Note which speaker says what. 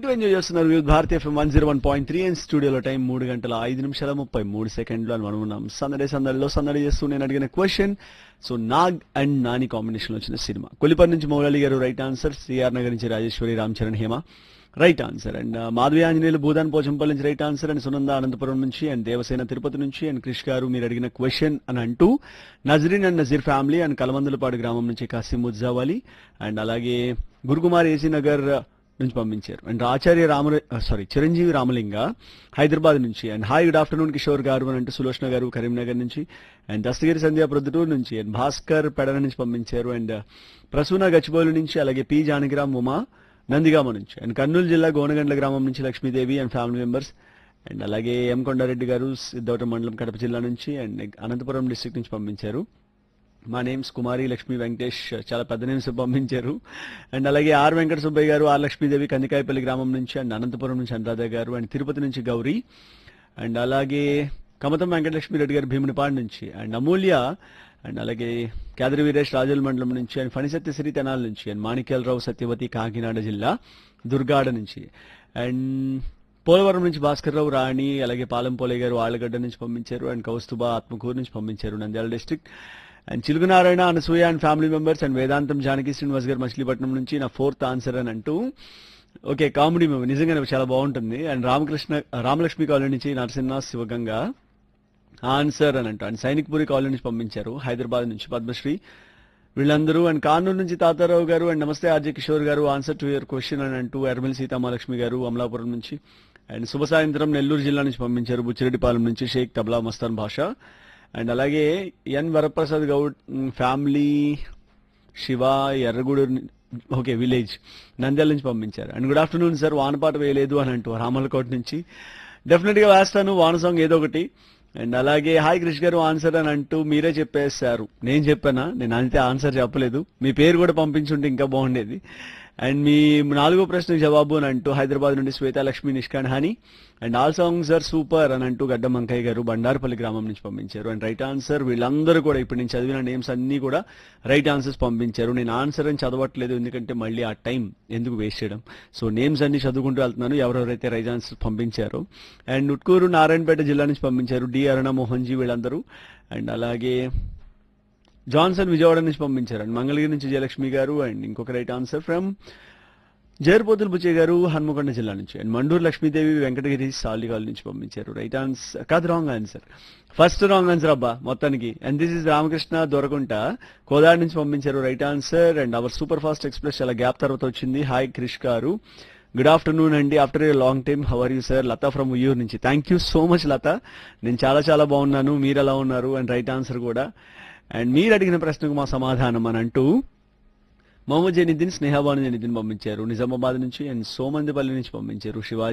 Speaker 1: enjoy చేస్తున్నారు వివిధ భారతీయ FM one zero one point three and స్టూడియోలో టైం మూడు గంటల ఐదు నిమిషాల ముప్పై మూడు సెకండ్లు అని మనం ఉన్నాం సందడి సందడిలో సందడి చేస్తూ నేను అడిగిన question so Nag and Nani combination వచ్చిన సినిమా కొలిపర్ నుంచి మౌలాలి గారు రైట్ ఆన్సర్ సిఆర్ నగర్ నుంచి Rajeshwari Ram Charan Hema right answer and Madhavi Anjaneyulu Bhoodan Pochampally నుంచి right answer and Sunanda Anantapuram నుంచి అండ్ దేవసేన తిరుపతి నుంచి అండ్ క్రిష్ గారు మీరు అడిగిన క్వశ్చన్ అని అంటూ Nazreen and Nazeer family and Kalamandulapadu గ్రామం నుంచి కాసిం ముజ్జావాలి అండ్ అలాగే గురుకుమార్ ఏసీ నగర్ నుంచి పంపించారు అండ్ ఆచార్య రామ సారీ చిరంజీవి రామలింగ హైదరాబాద్ నుంచి and hi good afternoon Kishore గారు అని అంటూ సులోచన గారు కరీంనగర్ నుంచి అండ్ దస్తగిరి సంధ్య ప్రొద్దుటూరు నుంచి అండ్ భాస్కర్ పెడన నుంచి పంపించారు అండ్ ప్రసూన గచ్చిబౌలి నుంచి అలాగే పి జానకిరామ్ ఉమా నందిగామ నుంచి అండ్ కర్నూలు జిల్లా గోనగండ్ల గ్రామం నుంచి Lakshmidevi and family members and అలాగే ఎం కొండారెడ్డి గారు సిద్ధవటం మండలం కడప జిల్లా నుంచి అండ్ అనంతపురం డిస్ట్రిక్ట్ నుంచి పంపించారు మా నేమ్స్ కుమారి లక్ష్మి వెంకటేష్ చాలా పెద్ద నేమ్స్ పంపించారు అండ్ అలాగే ఆర్ వెంకట సుబ్బయ్య గారు ఆర్ లక్ష్మీదేవి కందికాయపల్లి గ్రామం నుంచి అండ్ అనంతపురం నుంచి అనురాధ గారు అండ్ తిరుపతి నుంచి గౌరీ అండ్ అలాగే కమతం వెంకటలక్ష్మి రెడ్డి గారు భీమునిపాడు నుంచి అండ్ అమూల్య అండ్ అలాగే కేదరి వీరేష్ రాజుల మండలం నుంచి అండ్ ఫణిసత్య శ్రీ తెనాల నుంచి అండ్ మాణిక్యాలరావు సత్యవతి కాకినాడ జిల్లా దుర్గాడ నుంచి అండ్ పోలవరం నుంచి భాస్కర్ రావు రాణి అలాగే పాలంపోలే గారు ఆళ్ళగడ్డ నుంచి పంపించారు అండ్ కౌస్తుబా ఆత్మకూరు నుంచి పంపించారు Nandyal district and Chilugunarayana Anasuya and family members and Vedantam Janaki Srinivas గారు మచిలీపట్నం నుంచి నా ఫోర్త్ ఆన్సర్ అని అంటూ ఓకే కామెడీ మూవీ నిజంగానే చాలా బాగుంటుంది అండ్ రామకృష్ణ రామలక్ష్మి కాలనీ నుంచి నరసింహ శివగంగ ఆన్సర్ అని అంటూ అండ్ సైనిక్పురి కాలనీ నుంచి పంపించారు హైదరాబాద్ నుంచి పద్మశ్రీ వీళ్ళందరూ అండ్ కానూరు నుంచి తాతారావు గారు అండ్ నమస్తే ఆర్జే కిషోర్ గారు ఆన్సర్ టు యువర్ క్వశ్చన్ అని అంటూ ఎర్మల్ సీతామహాలక్ష్మి గారు అమలాపురం నుంచి అండ్ శుభ సాయంత్రం నెల్లూరు జిల్లా నుంచి పంపించారు బుచ్చిరెడ్డిపాలెం నుంచి షేక్ తబ్లా మస్తాన్ భాష అండ్ అలాగే ఎన్ వరప్రసాద్ గౌడ్ మ్, ఫ్యామిలీ శివ ఎర్రగూడూరు ని- ఓకే విలేజ్ నంద్యాల నుంచి పంపించారు అండ్ గుడ్ ఆఫ్టర్నూన్ సార్ వానపాట వేయలేదు అని అంటూ రామలకోట నుంచి డెఫినెట్ గా వేస్తాను వాన సాంగ్ ఏదో ఒకటి అండ్ అలాగే హాయ్ క్రిష్ గారు ఆన్సర్ అని అంటూ మీరే చెప్పేశారు నేను చెప్పానా నేను అంతే ఆన్సర్ చెప్పలేదు మీ పేరు కూడా పంపించుంటే ఇంకా బాగుండేది అండ్ మీ నాలుగో ప్రశ్నకు జవాబు అని అంటూ హైదరాబాద్ నుండి శ్వేత లక్ష్మి నిష్కాన్ హాని and all songs are super అని అంటూ గడ్డ మంకయ్య గారు బండారుపల్లి గ్రామం నుంచి పంపించారు అండ్ రైట్ ఆన్సర్ వీళ్ళందరూ కూడా ఇప్పుడు నేను చదివిన నేమ్స్ అన్ని కూడా రైట్ ఆన్సర్స్ పంపించారు నేను ఆన్సర్ అని చదవట్లేదు ఎందుకంటే మళ్ళీ ఆ టైం ఎందుకు వేస్ట్ చేయడం సో నేమ్స్ అన్ని చదువుకుంటూ వెళ్తున్నాను ఎవరెవరైతే రైట్ ఆన్సర్స్ పంపించారో అండ్ ఉట్కూరు నారాయణపేట జిల్లా నుంచి పంపించారు డి అరుణ మోహన్ జీ వీళ్ళందరూ అండ్ అలాగే జాన్సన్ విజయవాడ నుంచి పంపించారు అండ్ మంగళగిరి నుంచి జయలక్ష్మి గారు అండ్ ఇంకొక right answer from Jerpothula Buchaiah గారు హన్మకొండ జిల్లా నుంచి అండ్ మండూరు లక్ష్మీదేవి వెంకటగిరి సాలిగాల్ నుంచి పంపించారు రైట్ ఆన్సర్ కాదు wrong answer first wrong answer అబ్బా మొత్తానికి and this is Ramakrishna Dorakunta Kodad నుంచి పంపించారు right answer and our super fast express చాలా గ్యాప్ తర్వాత వచ్చింది హాయ్ క్రిష్ గారు గుడ్ ఆఫ్టర్నూన్ అండి after a long time how are you sir Latha from Uyyur నుంచి thank you so much Latha నేను చాలా చాలా బాగున్నాను మీరు ఎలా ఉన్నారు అండ్ రైట్ ఆన్సర్ కూడా అండ్ మీరు అడిగిన ప్రశ్నకు మా సమాధానం అని అంటూ మొహమ్మద్ జైనుద్దీన్ స్నేహబాను జైనుద్దీన్ పంపించారు నిజామాబాద్ నుంచి అండ్ సోమందిపల్లి నుంచి పంపించారు శివాజీ